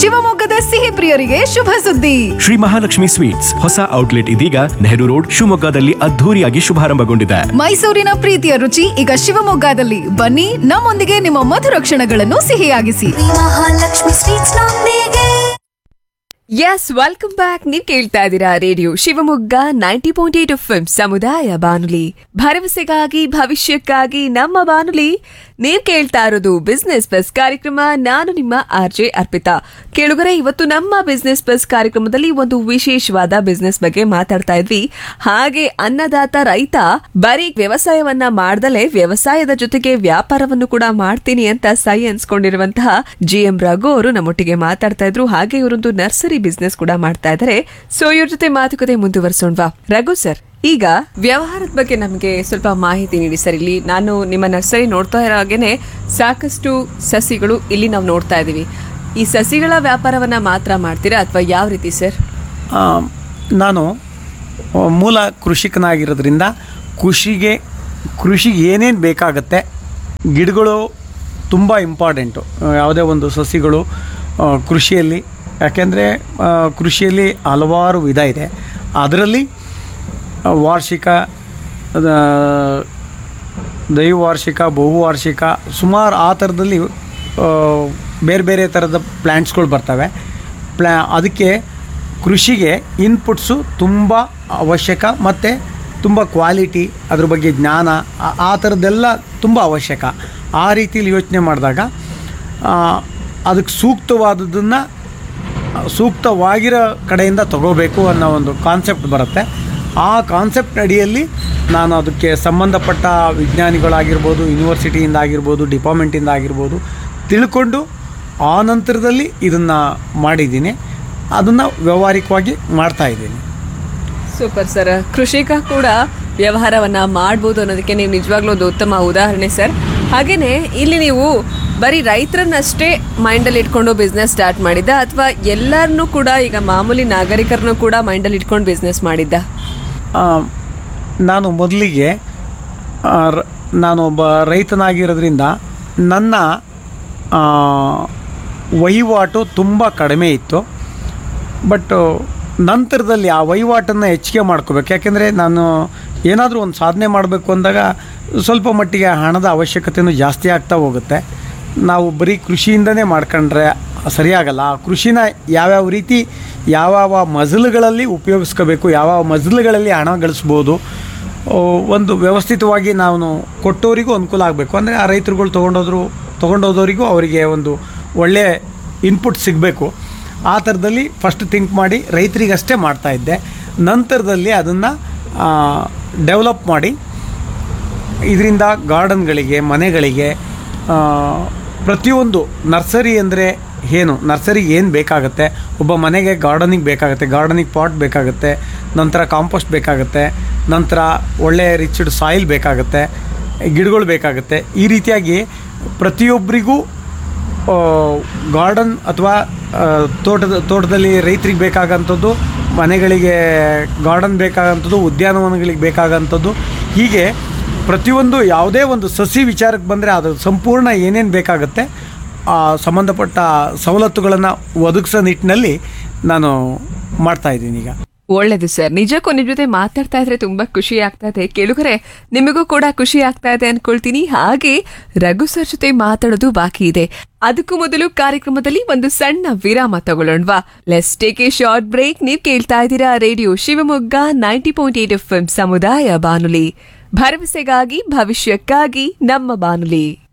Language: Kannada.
ಶಿವಮೊಗ್ಗದ ಸಿಹಿ ಪ್ರಿಯರಿಗೆ ಶುಭ ಸುದ್ದಿ ಶ್ರೀ ಮಹಾಲಕ್ಷ್ಮಿ ಸ್ವೀಟ್ಸ್ ಹೊಸ ಔಟ್ಲೆಟ್ ಇದೀಗ ನೆಹರು ರೋಡ್ ಶಿವಮೊಗ್ಗದಲ್ಲಿ ಅದ್ಧೂರಿಯಾಗಿ ಶುಭಾರಂಭಗೊಂಡಿದೆ ಮೈಸೂರಿನ ಪ್ರೀತಿಯ ರುಚಿ ಈಗ ಶಿವಮೊಗ್ಗದಲ್ಲಿ ಬನ್ನಿ ನಮ್ಮೊಂದಿಗೆ ನಿಮ್ಮ ಮಧುರ ಕ್ಷಣಗಳನ್ನು ಸಿಹಿಯಾಗಿಸಿ ಮಹಾಲಕ್ಷ್ಮಿ ಸ್ವೀಟ್ಸ್ ನೊಂದಿಗೆ ಎಸ್ ವೆಲ್ಕಮ್ ಬ್ಯಾಕ್ ನೀವ್ ಕೇಳ್ತಾ ಇದ್ದೀರಾ radio Shivamogga ninety point eight F ಸಮುದಾಯ ಬಾನುಲಿ ಭರವಸೆಗಾಗಿ ಭವಿಷ್ಯಕ್ಕಾಗಿ ನಮ್ಮ ಬಾನುಲಿ ನೀವ್ ಕೇಳ್ತಾ ಇರೋದು ಬಿಸ್ನೆಸ್ ಬಸ್ ಕಾರ್ಯಕ್ರಮ ನಾನು ನಿಮ್ಮ ಆರ್ ಜೆ ಅರ್ಪಿತಾ ಕೇಳುಗರೆ ಇವತ್ತು ನಮ್ಮ ಬಿಸ್ನೆಸ್ ಬಸ್ ಕಾರ್ಯಕ್ರಮದಲ್ಲಿ ಒಂದು ವಿಶೇಷವಾದ ಬಿಸ್ನೆಸ್ ಬಗ್ಗೆ ಮಾತಾಡ್ತಾ ಇದ್ವಿ ಹಾಗೆ ಅನ್ನದಾತ ರೈತ ಬರೀ ವ್ಯವಸಾಯವನ್ನ ಮಾಡ್ದಲೆ ವ್ಯವಸಾಯದ ಜೊತೆಗೆ ವ್ಯಾಪಾರವನ್ನು ಕೂಡ ಮಾಡ್ತೀನಿ ಅಂತ ಸೈ ಅನ್ಸ್ಕೊಂಡಿರುವಂತಹ ಜಿ ಎಂ ರಘು ಅವರು ನಮ್ಮೊಟ್ಟಿಗೆ ಮಾತಾಡ್ತಾ ಇದ್ರು ಹಾಗೆ ಇವರೊಂದು ನರ್ಸರಿ ಬಿಸ್ನೆಸ್ ಕೂಡ ಮಾಡ್ತಾ ಇದ್ದಾರೆ ಸೊ ಇವ್ರ ಜೊತೆ ಮಾತುಕತೆ ಮುಂದುವರ್ಸೋಣವಾ ರಘು ಸರ್ ಈಗ ವ್ಯವಹಾರದ ಬಗ್ಗೆ ನಮಗೆ ಸ್ವಲ್ಪ ಮಾಹಿತಿ ನೀಡಿ ಸರ್ ಇಲ್ಲಿ ನಾನು ನಿಮ್ಮ ನರ್ಸರಿ ನೋಡ್ತಾ ಇರೋ ಹಾಗೇನೆ ಸಾಕಷ್ಟು ಸಸಿಗಳು ಇಲ್ಲಿ ನಾವು ನೋಡ್ತಾ ಇದೀವಿ ಈ ಸಸಿಗಳ ವ್ಯಾಪಾರವನ್ನ ಮಾತ್ರ ಮಾಡ್ತೀರಾ ಅಥವಾ ಯಾವ ರೀತಿ ಸರ್ ಆ, ನಾನು ಆ, ಮೂಲ ಕೃಷಿಕನಾಗಿರೋದ್ರಿಂದ ಕೃಷಿಗೆ ಕೃಷಿಗೆ ಏನೇನು ಬೇಕಾಗತ್ತೆ ಗಿಡಗಳು ತುಂಬ ಇಂಪಾರ್ಟೆಂಟು ಯಾವುದೇ ಒಂದು ಸಸಿಗಳು ಆ, ಕೃಷಿಯಲ್ಲಿ ಯಾಕೆಂದರೆ ಕೃಷಿಯಲ್ಲಿ ಹಲವಾರು ವಿಧ ಇದೆ ಅದರಲ್ಲಿ ಆ, ವಾರ್ಷಿಕ ಆ, ದೈವಾರ್ಷಿಕ ಬಹುವಾರ್ಷಿಕ ಸುಮಾರು ಆ ಥರದಲ್ಲಿ ಆ, ಬೇರೆ ಬೇರೆ ಥರದ ಪ್ಲ್ಯಾಂಟ್ಸ್ಗಳು ಬರ್ತವೆ ಪ್ಲ್ಯಾ ಅದಕ್ಕೆ ಕೃಷಿಗೆ ಇನ್ಪುಟ್ಸು ತುಂಬ ಅವಶ್ಯಕ ಮತ್ತು ತುಂಬ ಕ್ವಾಲಿಟಿ ಅದ್ರ ಬಗ್ಗೆ ಜ್ಞಾನ ಆ- ಆ ಥರದ್ದೆಲ್ಲ ತುಂಬ ಅವಶ್ಯಕ ಆ ರೀತಿಯಲ್ಲಿ ಯೋಚನೆ ಮಾಡಿದಾಗ ಅದಕ್ಕೆ ಸೂಕ್ತವಾದದ್ದನ್ನು ಸೂಕ್ತವಾಗಿರೋ ಕಡೆಯಿಂದ ತಗೋಬೇಕು ಅನ್ನೋ ಒಂದು ಕಾನ್ಸೆಪ್ಟ್ ಬರುತ್ತೆ ಆ ಕಾನ್ಸೆಪ್ಟ್ ಅಡಿಯಲ್ಲಿ ನಾನು ಅದಕ್ಕೆ ಸಂಬಂಧಪಟ್ಟ ವಿಜ್ಞಾನಿಗಳಾಗಿರ್ಬೋದು ಯೂನಿವರ್ಸಿಟಿಯಿಂದ ಆಗಿರ್ಬೋದು ಡಿಪಾರ್ಟ್ಮೆಂಟಿಂದ ಆಗಿರ್ಬೋದು ತಿಳ್ಕೊಂಡು ಆ ನಂತರದಲ್ಲಿ ಇದನ್ನು ಮಾಡಿದ್ದೀನಿ ಅದನ್ನು ವ್ಯಾವಹಾರಿಕವಾಗಿ ಮಾಡ್ತಾ ಇದ್ದೀನಿ ಸೂಪರ್ ಸರ್ ಕೃಷಿಕ ಕೂಡ ವ್ಯವಹಾರವನ್ನ ಮಾಡ್ಬೋದು ಅನ್ನೋದಕ್ಕೆ ನೀವು ನಿಜವಾಗ್ಲೂ ಒಂದು ಉತ್ತಮ ಉದಾಹರಣೆ ಸರ್ ಹಾಗೇನೆ ಇಲ್ಲಿ ನೀವು ಬರೀ ರೈತರನ್ನಷ್ಟೇ ಮೈಂಡಲ್ಲಿ ಇಟ್ಕೊಂಡು ಬಿಸ್ನೆಸ್ ಸ್ಟಾರ್ಟ್ ಮಾಡಿದ್ದ ಅಥವಾ ಎಲ್ಲರನ್ನೂ ಕೂಡ ಈಗ ಮಾಮೂಲಿ ನಾಗರಿಕರನ್ನು ಕೂಡ ಮೈಂಡಲ್ಲಿ ಇಟ್ಕೊಂಡು ಬಿಸ್ನೆಸ್ ಮಾಡಿದ್ದ ಆ, ನಾನು ಮೊದಲಿಗೆ ಆ, ರ- ನಾನು ಒಬ್ಬ ರೈತನಾಗಿರೋದ್ರಿಂದ ನನ್ನ ಆ, ವಹಿವಾಟು ತುಂಬ ಕಡಿಮೆ ಇತ್ತು ಬಟ್ ನಂತರದಲ್ಲಿ ಆ ವಹಿವಾಟನ್ನು ಹೆಚ್ಚಿಗೆ ಮಾಡ್ಕೋಬೇಕು ಯಾಕೆಂದರೆ ನಾನು ಏನಾದರೂ ಒಂದು ಸಾಧನೆ ಮಾಡಬೇಕು ಅಂದಾಗ ಸ್ವಲ್ಪ ಮಟ್ಟಿಗೆ ಹಣದ ಅವಶ್ಯಕತೆಯೂ ಜಾಸ್ತಿ ಆಗ್ತಾ ಹೋಗುತ್ತೆ ನಾವು ಬರೀ ಕೃಷಿಯಿಂದನೇ ಮಾಡ್ಕೊಂಡ್ರೆ ಸರಿಯಾಗಲ್ಲ ಆ ಕೃಷಿನ ಯಾವ್ಯಾವ ರೀತಿ ಯಾವ್ಯಾವ ಮಜಲುಗಳಲ್ಲಿ ಉಪಯೋಗಿಸ್ಕೋಬೇಕು ಯಾವ್ಯಾವ ಮಜಲುಗಳಲ್ಲಿ ಹಣ ಗಳಿಸ್ಬೋದು ಆ, ಒಂದು ವ್ಯವಸ್ಥಿತವಾಗಿ ನಾನು ಕೊಟ್ಟವರಿಗೂ ಅನುಕೂಲ ಆಗಬೇಕು ಅಂದರೆ ಆ ರೈತರುಗಳು ತೊಗೊಂಡೋದ್ರು ತೊಗೊಂಡೋದವರಿಗೂ ಅವರಿಗೆ ಒಂದು ಒಳ್ಳೆಯ ಇನ್ಪುಟ್ ಸಿಗಬೇಕು ಆ ಥರದಲ್ಲಿ ಫಸ್ಟ್ ಥಿಂಕ್ ಮಾಡಿ ರೈತರಿಗಷ್ಟೇ ಮಾಡ್ತಾಯಿದ್ದೆ ನಂತರದಲ್ಲಿ ಅದನ್ನು ಡೆವಲಪ್ ಮಾಡಿ ಇದರಿಂದ ಗಾರ್ಡನ್ಗಳಿಗೆ ಮನೆಗಳಿಗೆ ಆ, ಪ್ರತಿಯೊಂದು ನರ್ಸರಿ ಅಂದರೆ ಏನು ನರ್ಸರಿಗೆ ಏನು ಬೇಕಾಗುತ್ತೆ ಒಬ್ಬ ಮನೆಗೆ ಗಾರ್ಡನಿಗೆ ಬೇಕಾಗುತ್ತೆ ಗಾರ್ಡನಿಗೆ ಪಾಟ್ ಬೇಕಾಗುತ್ತೆ ನಂತರ ಕಾಂಪೋಸ್ಟ್ ಬೇಕಾಗುತ್ತೆ ನಂತರ ಒಳ್ಳೆಯ ರಿಚ್ಡ್ ಸಾಯಿಲ್ ಬೇಕಾಗುತ್ತೆ ಗಿಡಗಳು ಬೇಕಾಗುತ್ತೆ ಈ ರೀತಿಯಾಗಿ ಪ್ರತಿಯೊಬ್ಬರಿಗೂ ಗಾರ್ಡನ್ ಅಥವಾ ಆ, ತೋಟದ ತೋಟದಲ್ಲಿ ರೈತರಿಗೆ ಬೇಕಾಗಂಥದ್ದು ಮನೆಗಳಿಗೆ ಗಾರ್ಡನ್ ಬೇಕಾಗಂಥದ್ದು ಉದ್ಯಾನವನಗಳಿಗೆ ಬೇಕಾಗಂಥದ್ದು ಹೀಗೆ ಪ್ರತಿಯೊಂದು ಯಾವುದೇ ಒಂದು ಸಸಿ ವಿಚಾರಕ್ಕೆ ಬಂದರೆ ಅದು ಸಂಪೂರ್ಣ ಏನೇನು ಬೇಕಾಗುತ್ತೆ ಆ ಸಂಬಂಧಪಟ್ಟ ಸವಲತ್ತುಗಳನ್ನು ಒದಗಿಸೋ ನಿಟ್ಟಿನಲ್ಲಿ ನಾನು ಮಾಡ್ತಾಯಿದ್ದೀನಿ ಈಗ ಒಳ್ಳೇದು ಸರ್ ನಿಜಕ್ಕೂ ನಿಮ್ ಜೊತೆ ಮಾತಾಡ್ತಾ ಇದ್ರೆ ತುಂಬಾ ಖುಷಿ ಆಗ್ತಾ ಇದೆ ಕೇಳುಗರೆ ನಿಮಗೂ ಕೂಡ ಖುಷಿ ಆಗ್ತಾ ಇದೆ ಅನ್ಕೊಳ್ತೀನಿ ಹಾಗೆ ರಘು ಸರ್ ಜೊತೆ ಮಾತಾಡೋದು ಬಾಕಿ ಇದೆ ಅದಕ್ಕೂ ಮೊದಲು ಕಾರ್ಯಕ್ರಮದಲ್ಲಿ ಒಂದು ಸಣ್ಣ ವಿರಾಮ ತಗೊಳ್ಳೋಣವಾ let's take a short break ನೀವ್ ಕೇಳ್ತಾ ಇದ್ದೀರಾ radio Shivamogga ninety point eight F ಸಮುದಾಯ ಬಾನುಲಿ ಭರವಸೆಗಾಗಿ ಭವಿಷ್ಯಕ್ಕಾಗಿ ನಮ್ಮ ಬಾನುಲಿ